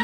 ಅಮ್ಮ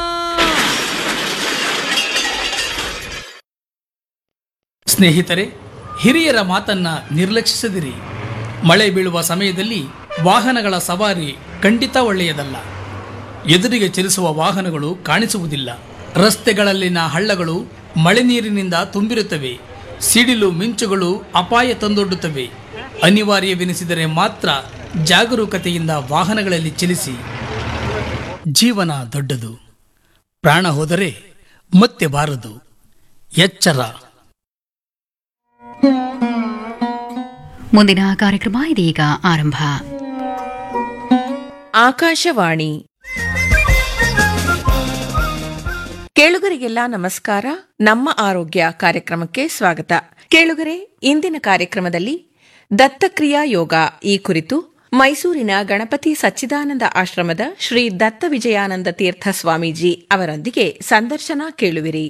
ಸ್ನೇಹಿತರೆ ಹಿರಿಯರ ಮಾತನ್ನ ನಿರ್ಲಕ್ಷಿಸದಿರಿ ಮಳೆ ಬೀಳುವ ಸಮಯದಲ್ಲಿ ವಾಹನಗಳ ಸವಾರಿ ಖಂಡಿತ ಒಳ್ಳೆಯದಲ್ಲ ಎದುರಿಗೆ ಚಲಿಸುವ ವಾಹನಗಳು ಕಾಣಿಸುವುದಿಲ್ಲ ರಸ್ತೆಗಳಲ್ಲಿನ ಹಳ್ಳಗಳು ಮಳೆ ನೀರಿನಿಂದ ತುಂಬಿರುತ್ತವೆ ಸಿಡಿಲು ಮಿಂಚುಗಳು ಅಪಾಯ ತಂದೊಡ್ಡುತ್ತವೆ ಅನಿವಾರ್ಯವೆನಿಸಿದರೆ ಮಾತ್ರ ಜಾಗರೂಕತೆಯಿಂದ ವಾಹನಗಳಲ್ಲಿ ಚಲಿಸಿ ಜೀವನ ದೊಡ್ಡದು ಪ್ರಾಣ ಹೋದರೆ ಮತ್ತೆ ಬಾರದು ಎಚ್ಚರ ಮುಂದಿನ ಕಾರ್ಯಕ್ರಮ ಇದೀಗ ಆರಂಭ ಆಕಾಶವಾಣಿ ಕೇಳುಗರಿಗೆಲ್ಲ ನಮಸ್ಕಾರ ನಮ್ಮ ಆರೋಗ್ಯ ಕಾರ್ಯಕ್ರಮಕ್ಕೆ ಸ್ವಾಗತ ಕೇಳುಗರೆ ಇಂದಿನ ಕಾರ್ಯಕ್ರಮದಲ್ಲಿ ದತ್ತಕ್ರಿಯಾ ಯೋಗ ಈ ಕುರಿತು ಮೈಸೂರಿನ ಗಣಪತಿ ಸಚ್ಚಿದಾನಂದ ಆಶ್ರಮದ ಶ್ರೀ ದತ್ತ ವಿಜಯಾನಂದ ತೀರ್ಥ ಸ್ವಾಮೀಜಿ ಅವರೊಂದಿಗೆ ಸಂದರ್ಶನ ಕೇಳುವಿರಿ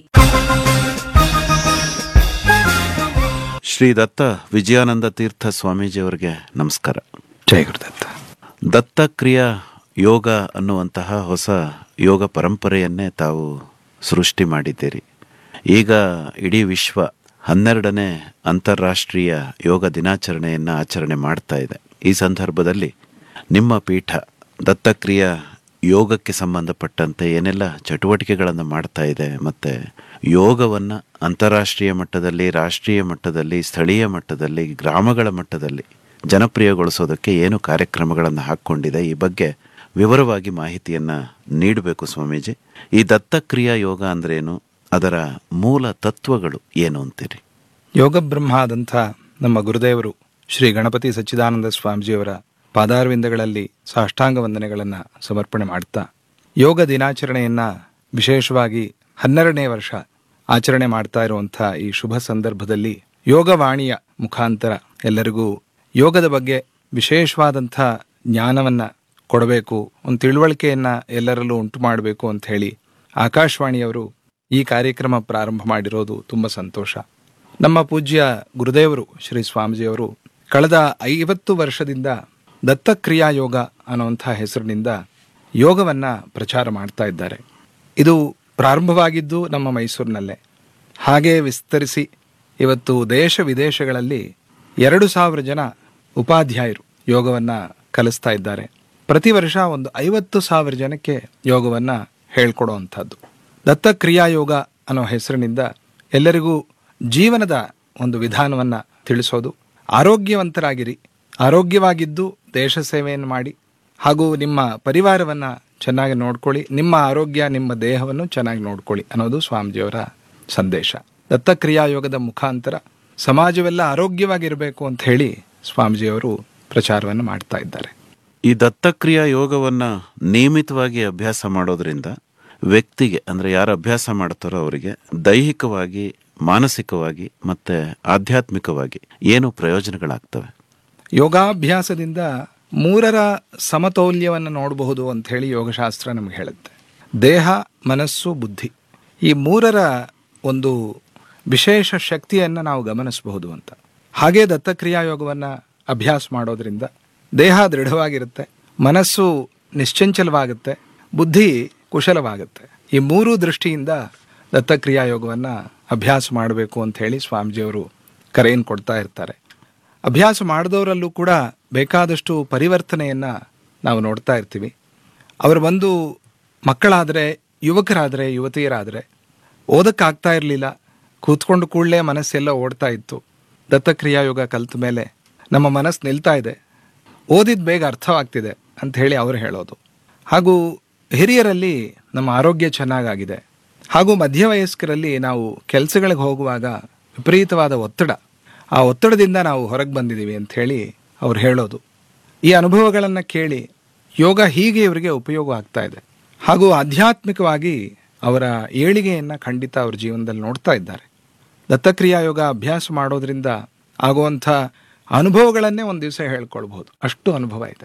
ಶ್ರೀ ದತ್ತ ವಿಜಯಾನಂದ ತೀರ್ಥ ಸ್ವಾಮೀಜಿಯವರಿಗೆ ನಮಸ್ಕಾರ ಜಯ ಗುರುದತ್ತ ದತ್ತಕ್ರಿಯಾ ಯೋಗ ಅನ್ನುವಂತಹ ಹೊಸ ಯೋಗ ಪರಂಪರೆಯನ್ನೇ ತಾವು ಸೃಷ್ಟಿ ಮಾಡಿದ್ದೀರಿ ಈಗ ಇಡೀ ವಿಶ್ವ ಹನ್ನೆರಡನೇ ಅಂತಾರಾಷ್ಟ್ರೀಯ ಯೋಗ ದಿನಾಚರಣೆಯನ್ನು ಆಚರಣೆ ಮಾಡ್ತಾ ಇದೆ ಈ ಸಂದರ್ಭದಲ್ಲಿ ನಿಮ್ಮ ಪೀಠ ದತ್ತಕ್ರಿಯಾ ಯೋಗಕ್ಕೆ ಸಂಬಂಧಪಟ್ಟಂತೆ ಏನೆಲ್ಲ ಚಟುವಟಿಕೆಗಳನ್ನು ಮಾಡ್ತಾ ಇದೆ ಮತ್ತು ಯೋಗವನ್ನು ಅಂತಾರಾಷ್ಟ್ರೀಯ ಮಟ್ಟದಲ್ಲಿ ರಾಷ್ಟ್ರೀಯ ಮಟ್ಟದಲ್ಲಿ ಸ್ಥಳೀಯ ಮಟ್ಟದಲ್ಲಿ ಗ್ರಾಮಗಳ ಮಟ್ಟದಲ್ಲಿ ಜನಪ್ರಿಯಗೊಳಿಸೋದಕ್ಕೆ ಏನು ಕಾರ್ಯಕ್ರಮಗಳನ್ನು ಹಾಕ್ಕೊಂಡಿದೆ ಈ ಬಗ್ಗೆ ವಿವರವಾಗಿ ಮಾಹಿತಿಯನ್ನು ನೀಡಬೇಕು ಸ್ವಾಮೀಜಿ ಈ ದತ್ತಕ್ರಿಯಾ ಯೋಗ ಅಂದ್ರೇನು ಅದರ ಮೂಲ ತತ್ವಗಳು ಏನು ಅಂತೀರಿ ಯೋಗ ಬ್ರಹ್ಮ ಆದಂಥ ನಮ್ಮ ಗುರುದೇವರು ಶ್ರೀ ಗಣಪತಿ ಸಚ್ಚಿದಾನಂದ ಸ್ವಾಮೀಜಿಯವರ ಪಾದಾರವಿಂದಗಳಲ್ಲಿ ಸಾಷ್ಟಾಂಗ ವಂದನೆಗಳನ್ನು ಸಮರ್ಪಣೆ ಮಾಡ್ತಾ ಯೋಗ ದಿನಾಚರಣೆಯನ್ನ ವಿಶೇಷವಾಗಿ ಹನ್ನೆರಡನೇ ವರ್ಷ ಆಚರಣೆ ಮಾಡ್ತಾ ಇರುವಂಥ ಈ ಶುಭ ಸಂದರ್ಭದಲ್ಲಿ ಯೋಗವಾಣಿಯ ಮುಖಾಂತರ ಎಲ್ಲರಿಗೂ ಯೋಗದ ಬಗ್ಗೆ ವಿಶೇಷವಾದಂಥ ಜ್ಞಾನವನ್ನ ಕೊಡಬೇಕು ಒಂದು ತಿಳುವಳಿಕೆಯನ್ನ ಎಲ್ಲರಲ್ಲೂ ಉಂಟು ಮಾಡಬೇಕು ಅಂತ ಹೇಳಿ ಆಕಾಶವಾಣಿಯವರು ಈ ಕಾರ್ಯಕ್ರಮ ಪ್ರಾರಂಭ ಮಾಡಿರೋದು ತುಂಬ ಸಂತೋಷ ನಮ್ಮ ಪೂಜ್ಯ ಗುರುದೇವರು ಶ್ರೀ ಸ್ವಾಮೀಜಿಯವರು ಕಳೆದ ಐವತ್ತು ವರ್ಷದಿಂದ ದತ್ತಕ್ರಿಯಾ ಯೋಗ ಅನ್ನುವಂಥ ಹೆಸರಿನಿಂದ ಯೋಗವನ್ನ ಪ್ರಚಾರ ಮಾಡ್ತಾ ಇದ್ದಾರೆ ಇದು ಪ್ರಾರಂಭವಾಗಿದ್ದು ನಮ್ಮ ಮೈಸೂರಿನಲ್ಲೇ ಹಾಗೆ ವಿಸ್ತರಿಸಿ ಇವತ್ತು ದೇಶ ವಿದೇಶಗಳಲ್ಲಿ ಎರಡು ಸಾವಿರ ಜನ ಉಪಾಧ್ಯಾಯರು ಯೋಗವನ್ನ ಕಲಿಸ್ತಾ ಇದ್ದಾರೆ ಪ್ರತಿ ವರ್ಷ ಒಂದು ಐವತ್ತು ಸಾವಿರ ಜನಕ್ಕೆ ಯೋಗವನ್ನ ಹೇಳ್ಕೊಡುವಂಥದ್ದು ದತ್ತಕ್ರಿಯಾ ಯೋಗ ಅನ್ನೋ ಹೆಸರಿನಿಂದ ಎಲ್ಲರಿಗೂ ಜೀವನದ ಒಂದು ವಿಧಾನವನ್ನ ತಿಳಿಸೋದು ಆರೋಗ್ಯವಂತರಾಗಿರಿ ಆರೋಗ್ಯವಾಗಿದ್ದು ದೇಶ ಸೇವೆಯನ್ನು ಮಾಡಿ ಹಾಗೂ ನಿಮ್ಮ ಪರಿವಾರವನ್ನ ಚೆನ್ನಾಗಿ ನೋಡ್ಕೊಳ್ಳಿ ನಿಮ್ಮ ಆರೋಗ್ಯ ನಿಮ್ಮ ದೇಹವನ್ನು ಚೆನ್ನಾಗಿ ನೋಡ್ಕೊಳ್ಳಿ ಅನ್ನೋದು ಸ್ವಾಮೀಜಿಯವರ ಸಂದೇಶ ದತ್ತಕ್ರಿಯಾ ಯೋಗದ ಮುಖಾಂತರ ಸಮಾಜವೆಲ್ಲ ಆರೋಗ್ಯವಾಗಿರಬೇಕು ಅಂತ ಹೇಳಿ ಸ್ವಾಮೀಜಿಯವರು ಪ್ರಚಾರವನ್ನು ಮಾಡ್ತಾ ಇದ್ದಾರೆ ಈ ದತ್ತಕ್ರಿಯಾ ಯೋಗವನ್ನ ನಿಯಮಿತವಾಗಿ ಅಭ್ಯಾಸ ಮಾಡೋದ್ರಿಂದ ವ್ಯಕ್ತಿಗೆ ಅಂದ್ರೆ ಯಾರು ಅಭ್ಯಾಸ ಮಾಡ್ತಾರೋ ಅವರಿಗೆ ದೈಹಿಕವಾಗಿ ಮಾನಸಿಕವಾಗಿ ಮತ್ತೆ ಆಧ್ಯಾತ್ಮಿಕವಾಗಿ ಏನು ಪ್ರಯೋಜನಗಳಾಗ್ತವೆ ಯೋಗಾಭ್ಯಾಸದಿಂದ ಮೂರರ ಸಮತೌಲ್ಯವನ್ನು ನೋಡಬಹುದು ಅಂತ ಹೇಳಿ ಯೋಗಶಾಸ್ತ್ರ ನಮಗೆ ಹೇಳುತ್ತೆ ದೇಹ ಮನಸ್ಸು ಬುದ್ಧಿ ಈ ಮೂರರ ಒಂದು ವಿಶೇಷ ಶಕ್ತಿಯನ್ನು ನಾವು ಗಮನಿಸಬಹುದು ಅಂತ ಹಾಗೆ ದತ್ತಕ್ರಿಯಾ ಯೋಗವನ್ನು ಅಭ್ಯಾಸ ಮಾಡೋದ್ರಿಂದ ದೇಹ ದೃಢವಾಗಿರುತ್ತೆ ಮನಸ್ಸು ನಿಶ್ಚಂಚಲವಾಗುತ್ತೆ ಬುದ್ಧಿ ಕುಶಲವಾಗುತ್ತೆ ಈ ಮೂರು ದೃಷ್ಟಿಯಿಂದ ದತ್ತಕ್ರಿಯಾ ಯೋಗವನ್ನು ಅಭ್ಯಾಸ ಮಾಡಬೇಕು ಅಂತ ಹೇಳಿ ಸ್ವಾಮೀಜಿಯವರು ಕರೆಯನ್ನು ಕೊಡ್ತಾ ಇರ್ತಾರೆ ಅಭ್ಯಾಸ ಮಾಡಿದವರಲ್ಲೂ ಕೂಡ ಬೇಕಾದಷ್ಟು ಪರಿವರ್ತನೆಯನ್ನು ನಾವು ನೋಡ್ತಾ ಇರ್ತೀವಿ ಅವರು ಬಂದು ಮಕ್ಕಳಾದರೆ ಯುವಕರಾದರೆ ಯುವತಿಯರಾದರೆ ಓದಕ್ಕಾಗ್ತಾ ಇರಲಿಲ್ಲ ಕೂತ್ಕೊಂಡು ಕೂಡಲೇ ಮನಸ್ಸೆಲ್ಲ ಓಡ್ತಾ ಇತ್ತು ದತ್ತಕ್ರಿಯಾ ಯೋಗ ಕಲಿತ ಮೇಲೆ ನಮ್ಮ ಮನಸ್ಸು ನಿಲ್ತಾ ಇದೆ ಓದಿದ ಬೇಗ ಅರ್ಥವಾಗ್ತಿದೆ ಅಂತ ಹೇಳಿ ಅವರು ಹೇಳೋದು ಹಾಗೂ ಹಿರಿಯರಲ್ಲಿ ನಮ್ಮ ಆರೋಗ್ಯ ಚೆನ್ನಾಗಾಗಿದೆ ಹಾಗೂ ಮಧ್ಯವಯಸ್ಕರಲ್ಲಿ ನಾವು ಕೆಲಸಗಳಿಗೆ ಹೋಗುವಾಗ ವಿಪರೀತವಾದ ಒತ್ತಡ ಆ ಒತ್ತಡದಿಂದ ನಾವು ಹೊರಗೆ ಬಂದಿದ್ದೀವಿ ಅಂತ ಹೇಳಿ ಅವ್ರು ಹೇಳೋದು ಈ ಅನುಭವಗಳನ್ನು ಕೇಳಿ ಯೋಗ ಹೀಗೆ ಇವರಿಗೆ ಉಪಯೋಗ ಆಗ್ತಾ ಇದೆ ಹಾಗೂ ಆಧ್ಯಾತ್ಮಿಕವಾಗಿ ಅವರ ಏಳಿಗೆಯನ್ನು ಖಂಡಿತ ಅವ್ರ ಜೀವನದಲ್ಲಿ ನೋಡ್ತಾ ಇದ್ದಾರೆ ದತ್ತಕ್ರಿಯಾ ಯೋಗ ಅಭ್ಯಾಸ ಮಾಡೋದ್ರಿಂದ ಆಗುವಂಥ ಅನುಭವಗಳನ್ನೇ ಒಂದು ದಿವಸ ಹೇಳ್ಕೊಳ್ಬಹುದು ಅಷ್ಟು ಅನುಭವ ಇದೆ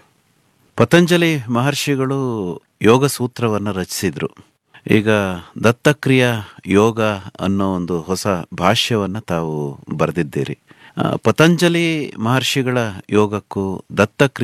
ಪತಂಜಲಿ ಮಹರ್ಷಿಗಳು ಯೋಗ ಸೂತ್ರವನ್ನು ರಚಿಸಿದ್ರು ಈಗ ದತ್ತಕ್ರಿಯಾ ಯೋಗ ಅನ್ನೋ ಒಂದು ಹೊಸ ಭಾಷ್ಯವನ್ನು ತಾವು ಬರೆದಿದ್ದೀರಿ ಆ, ಪತಂಜಲಿ ಮಹರ್ಷಿಗಳ ಯೋಗಕ್ಕೂ ದತ್ತಕ್ರಿಯಾ